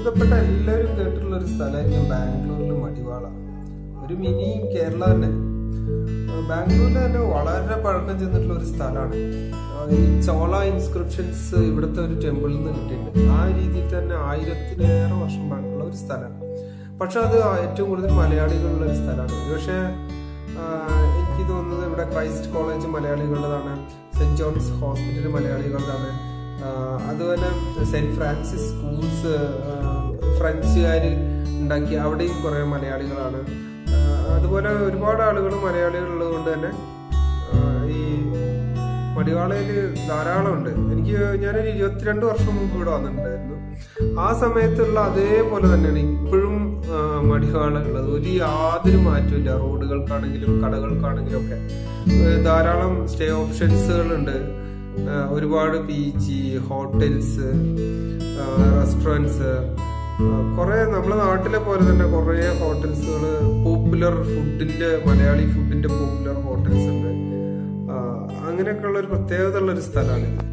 ഒരുവിധപ്പെട്ട എല്ലാവരും കേട്ടിട്ടുള്ള ഒരു സ്ഥലമായിരിക്കും ബാംഗ്ലൂരിൽ മടിവാള ഒരു മിനി കേരള തന്നെ ആ, ബാംഗ്ലൂരിൽ തന്നെ വളരെ പഴക്കം ചെന്നിട്ടുള്ള ഒരു സ്ഥലമാണ് ഈ ചോള ഇൻസ്ക്രിപ്ഷൻസ് ഇവിടുത്തെ ഒരു ടെമ്പിളിൽ നിന്ന് കിട്ടിയിട്ടുണ്ട് ആ രീതിയിൽ തന്നെ ആയിരത്തിലേറെ വർഷം പഴക്കമുള്ള ഒരു സ്ഥലമാണ് പക്ഷെ അത് ഏറ്റവും കൂടുതൽ മലയാളികളുള്ള ഒരു സ്ഥലമാണ് പക്ഷേ എനിക്ക് തോന്നുന്നത് ഇവിടെ ക്രൈസ്റ്റ് കോളേജ് മലയാളികളുടേതാണ് സെന്റ് ജോൺസ് ഹോസ്പിറ്റൽ മലയാളികളുടേതാണ് ആ, അതുപോലെ സെന്റ് ഫ്രാൻസിസ് സ്കൂൾസ് ഫ്രഞ്ചുകാർ ഉണ്ടാക്കി അവിടെയും കുറേ മലയാളികളാണ് ആ, അതുപോലെ ഒരുപാട് ആളുകൾ മലയാളികളുള്ളത് കൊണ്ട് തന്നെ ആ, ഈ മടിവാളയിൽ ധാരാളം ഉണ്ട് എനിക്ക് ഞാനൊരു ഇരുപത്തിരണ്ട് വർഷം മുമ്പ് ഇവിടെ വന്നിട്ടുണ്ടായിരുന്നു ആ സമയത്തുള്ള അതേപോലെ തന്നെയാണ് ഇപ്പോഴും ആ, മടിവാള ഉള്ളത് ഒരു യാതൊരു മാറ്റമില്ല റോഡുകൾക്കാണെങ്കിലും കടകൾക്കാണെങ്കിലും ഒക്കെ ഏ, ധാരാളം സ്റ്റേ ഓപ്ഷൻസുകളുണ്ട് ആ, ഒരുപാട് പി ജി ഹോട്ടൽസ് റെസ്റ്റോറൻറ്റ്സ് കുറെ നമ്മുടെ നാട്ടിലെ പോലെ തന്നെ കുറെ ഹോട്ടൽസുകൾ പോപ്പുലർ ഫുഡിന്റെ മലയാളി ഫുഡിന്റെ പോപ്പുലർ ഹോട്ടൽസ് ഉണ്ട് ആ, അങ്ങനെയൊക്കെയുള്ള ഒരു പ്രത്യേകത ഉള്ള ഒരു സ്ഥലമാണ് ഇത്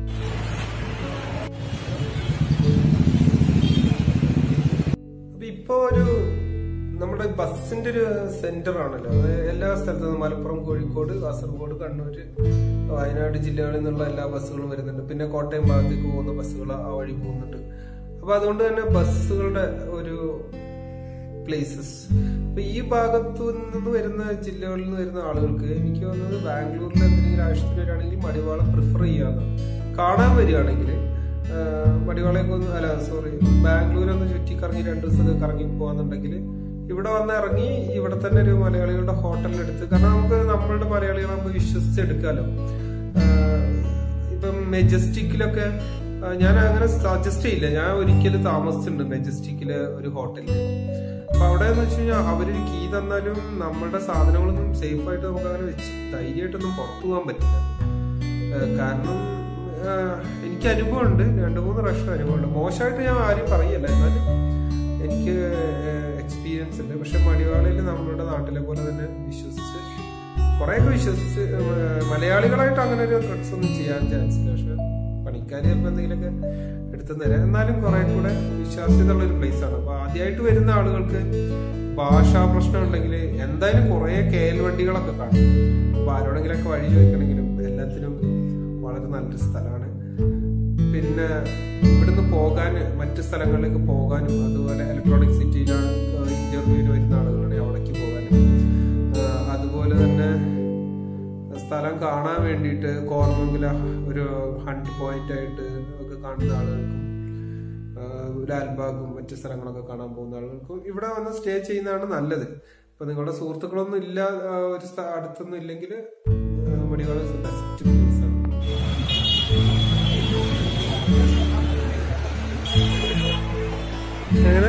അപ്പൊ ഇപ്പൊ ഒരു നമ്മുടെ ബസ്സിന്റെ ഒരു സെന്റർ ആണല്ലോ അത് എല്ലാ സ്ഥലത്തും മലപ്പുറം കോഴിക്കോട് കാസർഗോഡ് കണ്ണൂര് വയനാട് ജില്ലകളിൽ നിന്നുള്ള എല്ലാ ബസ്സുകളും വരുന്നുണ്ട് പിന്നെ കോട്ടയം ഭാഗത്തേക്ക് പോകുന്ന ബസ്സുകൾ ആ വഴി പോകുന്നുണ്ട് അപ്പൊ അതുകൊണ്ട് തന്നെ ബസ്സുകളുടെ ഒരു പ്ലേസസ് അപ്പൊ ഈ ഭാഗത്തു നിന്ന് വരുന്ന ജില്ലകളിൽ നിന്ന് വരുന്ന ആളുകൾക്ക് എനിക്ക് തോന്നുന്നത് ബാംഗ്ലൂരിൽ എന്തെങ്കിലും ആവശ്യത്തിന് വരികയാണെങ്കിൽ മടിവാള പ്രിഫർ ചെയ്യാന്ന് കാണാൻ വരികയാണെങ്കിൽ മടിവാളയൊക്കെ ഒന്ന് അല്ല സോറി ബാംഗ്ലൂർ ഒന്ന് ചുറ്റിക്കറങ്ങി രണ്ടു ദിവസമൊക്കെ കറങ്ങി പോകാന്നുണ്ടെങ്കിൽ ഇവിടെ വന്ന് ഇറങ്ങി ഇവിടെ തന്നെ ഒരു മലയാളികളുടെ ഹോട്ടലിൽ എടുത്ത് കാരണം നമുക്ക് നമ്മളുടെ മലയാളികളാകുമ്പോൾ വിശ്വസിച്ചെടുക്കാലോ ആഹ് ഇപ്പം മെജസ്റ്റിക്കിലൊക്കെ ആ, ഞാൻ അങ്ങനെ സജസ്റ്റ് ചെയ്യില്ല ഞാൻ ഒരിക്കലും താമസിച്ചിട്ടുണ്ട് മെജസ്റ്റിക്കില് ഒരു ഹോട്ടലിൽ അപ്പൊ അവിടെ എന്ന് വെച്ച് കഴിഞ്ഞാൽ അവരൊരു കീ തന്നാലും നമ്മുടെ സാധനങ്ങളൊന്നും സേഫ് ആയിട്ട് നമുക്ക് അങ്ങനെ വെച്ച് ധൈര്യമായിട്ടൊന്നും പുറത്തു പോകാൻ പറ്റില്ല ആ, കാരണം ആ, എനിക്ക് അനുഭവമുണ്ട് രണ്ടു മൂന്ന് പ്രാവശ്യം അനുഭവമുണ്ട് മോശമായിട്ട് ഞാൻ ആരും പറയല്ല എന്നാലും എനിക്ക് എക്സ്പീരിയൻസ് ഉണ്ട് പക്ഷെ മടിവാളയിൽ നമ്മളുടെ നാട്ടിലെ പോലെ തന്നെ വിശ്വസിച്ച് കുറെയൊക്കെ വിശ്വസിച്ച് ഏഹ് മലയാളികളായിട്ട് അങ്ങനെ ഒരു ത്രെഡ്സ് ഒന്നും ചെയ്യാൻ ചാൻസ് ഇല്ല പക്ഷെ പണിക്കാർ ചിലപ്പോൾ എന്തെങ്കിലുമൊക്കെ എടുത്തു തരാം എന്നാലും കുറെ കൂടെ വിശ്വാസ്യത ഉള്ള ഒരു പ്ലേസ് ആണ് അപ്പൊ ആദ്യമായിട്ട് വരുന്ന ആളുകൾക്ക് ഭാഷാ പ്രശ്നം ഉണ്ടെങ്കിൽ എന്തായാലും കുറെ കേൽ വണ്ടികളൊക്കെ കാണും അപ്പൊ ആരോടെങ്കിലൊക്കെ വഴി ചോദിക്കണമെങ്കിലും എല്ലാത്തിനും വളരെ നല്ലൊരു സ്ഥലമാണ് പിന്നെ ഇവിടുന്ന് പോകാൻ മറ്റ് സ്ഥലങ്ങളിലേക്ക് പോകാനും അതുപോലെ ഇലക്ട്രോണിക് സിറ്റിയിലാണ് ഇന്റർവ്യൂവിന് വരുന്ന ആളുകളുണ്ടെങ്കിൽ അവിടേക്ക് പോകാനും ആ, അതുപോലെ തന്നെ സ്ഥലം കാണാൻ വേണ്ടിയിട്ട് കോർമംഗല ഒരു ഹണ്ട് പോയിന്റ് ആയിട്ട് ഒക്കെ കാണുന്ന ആളുകൾക്കും ആ, ലാൽബാഗും മറ്റു സ്ഥലങ്ങളൊക്കെ കാണാൻ പോകുന്ന ആളുകൾക്കും ഇവിടെ വന്ന് സ്റ്റേ ചെയ്യുന്നതാണ് നല്ലത് ഇപ്പൊ നിങ്ങളുടെ സുഹൃത്തുക്കളൊന്നും ഇല്ല ആ, ഒരു സ്ഥ- അടുത്തൊന്നും ഇല്ലെങ്കിൽ മടിവാള ബെസ്റ്റ് പ്ലേസ് ആണ് എങ്ങനെ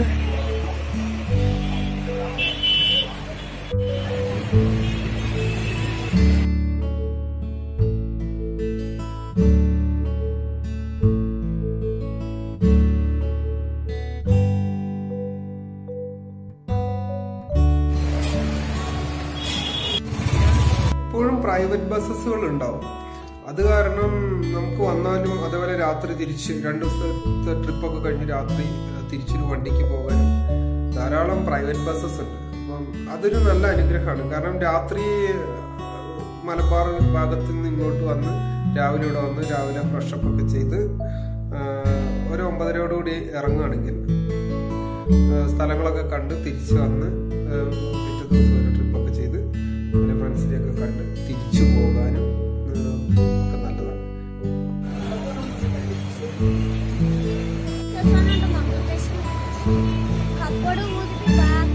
എപ്പോഴും പ്രൈവറ്റ് ബസ്സസുകൾ ഉണ്ടാവും അത് കാരണം നമുക്ക് വന്നാലും അതേപോലെ രാത്രി തിരിച്ച് രണ്ട് ദിവസത്തെ ട്രിപ്പൊക്കെ കഴിഞ്ഞ് രാത്രി ഏഹ്, തിരിച്ചൊരു വണ്ടിക്ക് പോകാനും ധാരാളം പ്രൈവറ്റ് ബസ്സസ് ഉണ്ട് അപ്പം അതൊരു നല്ല അനുഗ്രഹമാണ് കാരണം രാത്രി ഏഹ്, മലബാർ ഭാഗത്ത് നിന്ന് ഇങ്ങോട്ട് വന്ന് രാവിലെ ഇവിടെ വന്ന് രാവിലെ ഫ്രഷപ്പ് ഒക്കെ ചെയ്ത് ആഹ്, ഒരു ഒമ്പതരയോടുകൂടി ഇറങ്ങുകയാണെങ്കിൽ ഏഹ് സ്ഥലങ്ങളൊക്കെ കണ്ട് തിരിച്ചു വന്ന് ഏഹ് പിറ്റേ ദിവസം ഒരു ട്രിപ്പൊക്കെ ചെയ്ത് പിന്നെ ഫ്രണ്ട്സിനെയൊക്കെ കണ്ട് തിരിച്ചു പോകാനും ഏഹ് ഒക്കെ നല്ലതാണ് കപ്പോട് ഊതിട്ട് ബാ-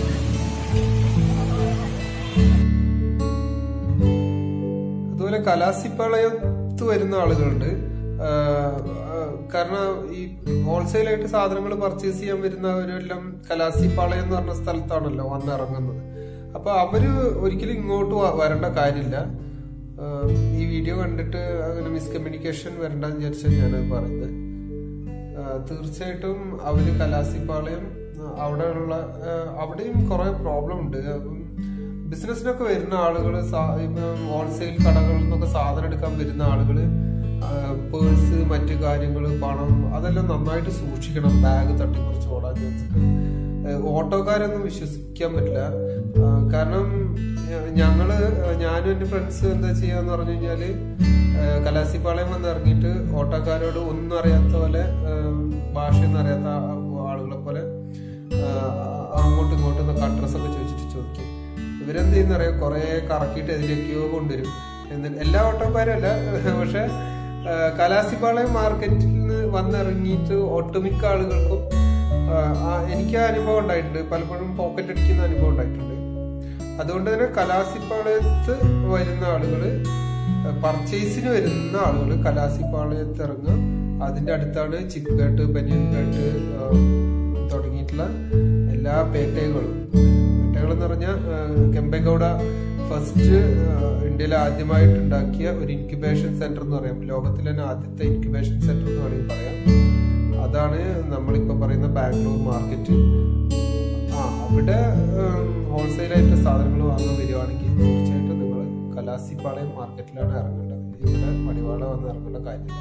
അതുപോലെ കലാസിപ്പാളയത്ത് വരുന്ന ആളുകളുണ്ട് ആഹ് ആഹ് കാരണം ഈ ഹോൾസെയിലായിട്ട് സാധനങ്ങൾ പർച്ചേസ് ചെയ്യാൻ വരുന്നവരെല്ലാം കലാസിപ്പാളയം എന്ന് പറഞ്ഞ സ്ഥലത്താണല്ലോ വന്നിറങ്ങുന്നത് അപ്പൊ അവര് ഒരിക്കലും ഇങ്ങോട്ട് വ- വരേണ്ട കാര്യമില്ല ആഹ് ഈ വീഡിയോ കണ്ടിട്ട് അങ്ങനെ മിസ്കമ്മ്യൂണിക്കേഷൻ വരണ്ടെന്ന് വിചാരിച്ചാൽ ഞാനത് പറയുന്നത് ആഹ് തീർച്ചയായിട്ടും അവര് കലാസിപ്പാളയം ആഹ് അവിടെയുള്ള ആഹ് അവിടെയും കുറെ പ്രോബ്ലം ഉണ്ട് അപ്പം ബിസിനസ്സിനൊക്കെ വരുന്ന ആളുകൾ ഹോൾസെയിൽ കടകളിൽ നിന്നൊക്കെ സാധനം എടുക്കാൻ വരുന്ന ആളുകൾ പേഴ്സ് മറ്റു കാര്യങ്ങൾ പണം അതെല്ലാം നന്നായിട്ട് സൂക്ഷിക്കണം ബാഗ് തട്ടിക്കുറിച്ച് ഓടാൻ വെച്ചിട്ട് ഓട്ടോക്കാരൊന്നും വിശ്വസിക്കാൻ പറ്റില്ല ആ, കാരണം ഞ- ഞങ്ങള് ഞാനും എൻ്റെ ഫ്രണ്ട്സ് എന്താ ചെയ്യാന്ന് പറഞ്ഞു കഴിഞ്ഞാല് ആ, കലാസിപ്പാളയം വന്ന് ഇറങ്ങിയിട്ട് ഓട്ടോക്കാരോട് ഒന്നും അറിയാത്ത പോലെ ആ, ഭാഷയൊന്നും അറിയാത്ത ആ- ആളുകളെ പോലെ ആ, അങ്ങോട്ടും ഇങ്ങോട്ടും അഡ്രസ് ഒക്കെ ചോദിച്ചിട്ട് ചോദിക്കും ഇവരെന്ത് ചെയ്യുന്നറിയോ കുറെ കറക്കിയിട്ട് എതിലേക്കോ കൊണ്ടുവരും എന്നിട്ട് എല്ലാ ഓട്ടോക്കാരും അല്ല പക്ഷെ ആ, കലാസിപ്പാളയം മാർക്കറ്റിൽ നിന്ന് വന്നിറങ്ങിയിട്ട് ഒട്ടുമിക്ക ആളുകൾക്കും ആ, ആ, എനിക്ക് ആ അനുഭവം ഉണ്ടായിട്ടുണ്ട് പലപ്പോഴും പോക്കറ്റ് അടിക്കുന്ന അനുഭവം ഉണ്ടായിട്ടുണ്ട് അതുകൊണ്ട് തന്നെ കലാസിപ്പാളയത്ത് വരുന്ന ആളുകള് പർച്ചേസിന് വരുന്ന ആളുകൾ കലാസിപ്പാളയത്ത് ഇറങ്ങുക അതിന്റെ അടുത്താണ് ചിപ്കാട്ട് ബനിയൻകാട്ട് തുടങ്ങിയിട്ടുള്ള എല്ലാ പേട്ടകളും പേട്ടകൾ എന്ന് പറഞ്ഞാൽ കെമ്പഗൌഡ ഫസ്റ്റ് ഇന്ത്യയിൽ ആദ്യമായിട്ട് ഉണ്ടാക്കിയ ഒരു ഇൻക്യുബേഷൻ സെന്റർ എന്ന് പറയാം ലോകത്തിലെ തന്നെ ആദ്യത്തെ ഇൻക്യുബേഷൻ സെന്റർ എന്ന് വേണമെങ്കിൽ പറയാം അതാണ് നമ്മളിപ്പോ പറയുന്ന ബാംഗ്ലൂർ മാർക്കറ്റ് ആ അവിടെ ഹോൾസെയിലായിട്ട് സാധനങ്ങൾ വാങ്ങാൻ വരികയാണെങ്കിൽ തീർച്ചയായിട്ടും നിങ്ങൾ കലാസിപ്പാളയം മാർക്കറ്റിലാണ് ഇറങ്ങേണ്ടത് ഇവിടെ മടിവാള വന്ന് ഇറങ്ങേണ്ട കാര്യമില്ല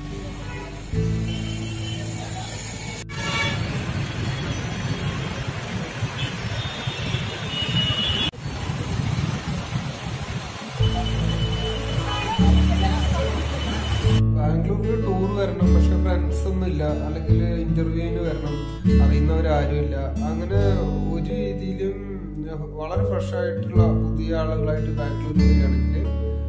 ബാംഗ്ലൂരിൽ ടൂർ വരണം പക്ഷെ ഫ്രണ്ട്സ് ഒന്നും ഇല്ല അല്ലെങ്കിൽ ഇന്റർവ്യൂവിന് വരണം അറിയുന്നവരാരുമില്ല അങ്ങനെ ഒരു രീതിയിലും വളരെ ഫ്രഷ് ആയിട്ടുള്ള പുതിയ ആളുകളായിട്ട് ബാംഗ്ലൂരിൽ വരികയാണെങ്കിൽ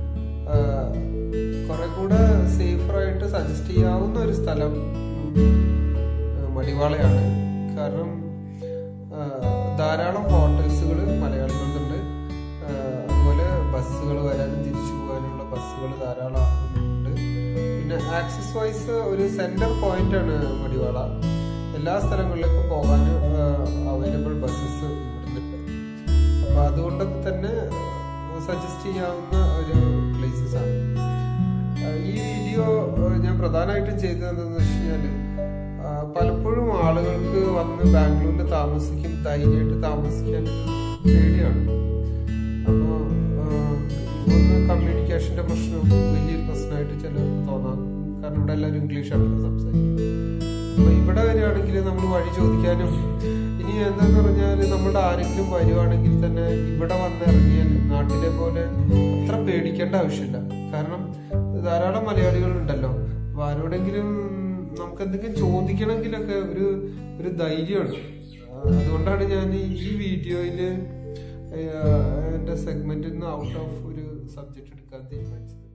കുറെ കൂടെ സേഫറായിട്ട് സജസ്റ്റ് ചെയ്യാവുന്ന ഒരു സ്ഥലം ഉം, മടിവാളയാണ് കാരണം ആ, ധാരാളം ഹോട്ടൽസുകൾ മലയാളികളുണ്ട് ആ, അതുപോലെ ബസ്സുകൾ വരാനും തിരിച്ചു പോകാനുള്ള ബസ്സുകൾ ധാരാളം ഉണ്ട് പിന്നെ ആക്സസ് വൈസ് ഒരു സെന്റർ പോയിന്റ് ആണ് മടിവാള എല്ലാ സ്ഥലങ്ങളിലേക്കും പോകാൻ അവൈലബിൾ ബസ്സസ് ഇവിടുന്നുണ്ട് അപ്പൊ അതുകൊണ്ടൊക്കെ തന്നെ സജസ്റ്റ് ചെയ്യാവുന്ന ഒരു പ്ലേസസ് ആണ് ആ, ഈ വീഡിയോ ഞാൻ പ്രധാനമായിട്ടും ചെയ്തത് എന്താണെന്ന് വെച്ച് കഴിഞ്ഞാല് ആ, പലപ്പോഴും ആളുകൾക്ക് വന്ന് ബാംഗ്ലൂരിൽ താമസിക്കും ധൈര്യമായിട്ട് താമസിക്കാൻ പേടിയാണ് അപ്പോൾ ഒന്ന് കമ്മ്യൂണിക്കേഷന്റെ പ്രശ്നം വലിയൊരു പ്രശ്നമായിട്ട് ചിലർക്ക് തോന്നാം കാരണം ഇവിടെ എല്ലാവരും ഇംഗ്ലീഷാണല്ലോ സംസാരിക്കുന്നത് അപ്പൊ ഇവിടെ വരികയാണെങ്കിൽ നമ്മൾ വഴി ചോദിക്കാനും ഇനി എന്താന്ന് പറഞ്ഞാൽ നമ്മുടെ ആരെങ്കിലും വരുവാണെങ്കിൽ തന്നെ ഇവിടെ വന്നിറങ്ങിയാൽ നാട്ടിലെ പോലെ അത്ര പേടിക്കേണ്ട ആവശ്യമില്ല കാരണം ധാരാളം മലയാളികൾ ഉണ്ടല്ലോ അപ്പൊ ആരോടെങ്കിലും നമുക്ക് എന്തെങ്കിലും ചോദിക്കണമെങ്കിലൊക്കെ ഒരു ഒരു ധൈര്യമാണ് ആ, അതുകൊണ്ടാണ് ഞാൻ ഈ വീഡിയോയില് എന്റെ സെഗ്മെന്റിൽ നിന്ന് ഔട്ട് ഓഫ് ഒരു സബ്ജക്ട് എടുക്കാൻ തീരുമാനിച്ചത്